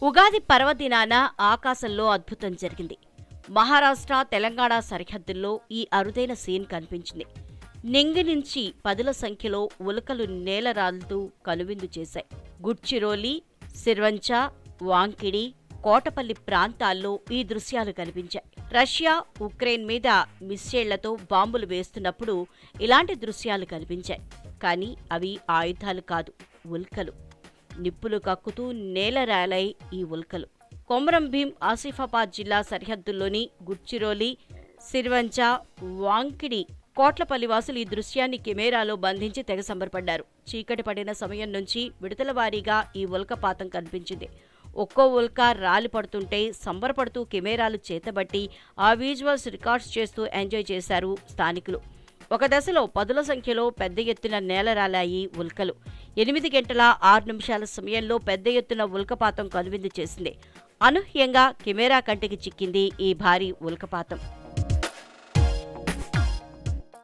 ఉగాది పర్వదినాన ఆకాశంలో అద్భుతం జరిగింది మహారాష్ట్ర తెలంగాణ సరిహద్దుల్లో ఈ అరుదైన సీన్ కనిపించింది నింగి నుంచి పదుల సంఖ్యలో ఉల్కలు నేలరాలుతూ కనువిందు చేశాయి గుడ్చిరోలి సిర్వంచ వాంకిడి కోటపల్లి ప్రాంతాల్లో ఈ దృశ్యాలు కనిపించాయి రష్యా ఉక్రెయిన్ మీద మిస్సైళ్లతో బాంబులు వేస్తున్నప్పుడు ఇలాంటి దృశ్యాలు కనిపించాయి కానీ అవి ఆయుధాలు కాదు ఉల్కలు నిప్పులు కక్కుతూ నేలరాలై ఈ ఉల్కలు కొమరం భీం ఆసిఫాబాద్ జిల్లా సరిహద్దుల్లోని గుడ్చిరోలి సిర్వంచ వాంకిడి కోట్లపల్లి వాసులు ఈ దృశ్యాన్ని కెమెరాలో బంధించి తెగ సంబరపడ్డారు చీకటి పడిన సమయం నుంచి విడతల వారీగా ఈ ఉల్కపాతం కనిపించింది ఒక్కో ఉల్క రాలి పడుతుంటే సంబరపడుతూ కెమెరాలు చేతబట్టి ఆ విజువల్స్ రికార్డ్స్ చేస్తూ ఎంజాయ్ చేశారు స్థానికులు ఒక దశలో పదుల సంఖ్యలో పెద్ద ఎత్తున నేలరాలాయి ఉల్కలు ఎనిమిది గంటల ఆరు నిమిషాల సమయంలో పెద్ద ఎత్తున ఉల్కపాతం కనువిందు చేసింది అనూహ్యంగా కెమెరా కంటికి చిక్కింది ఈ భారీ ఉల్కపాతం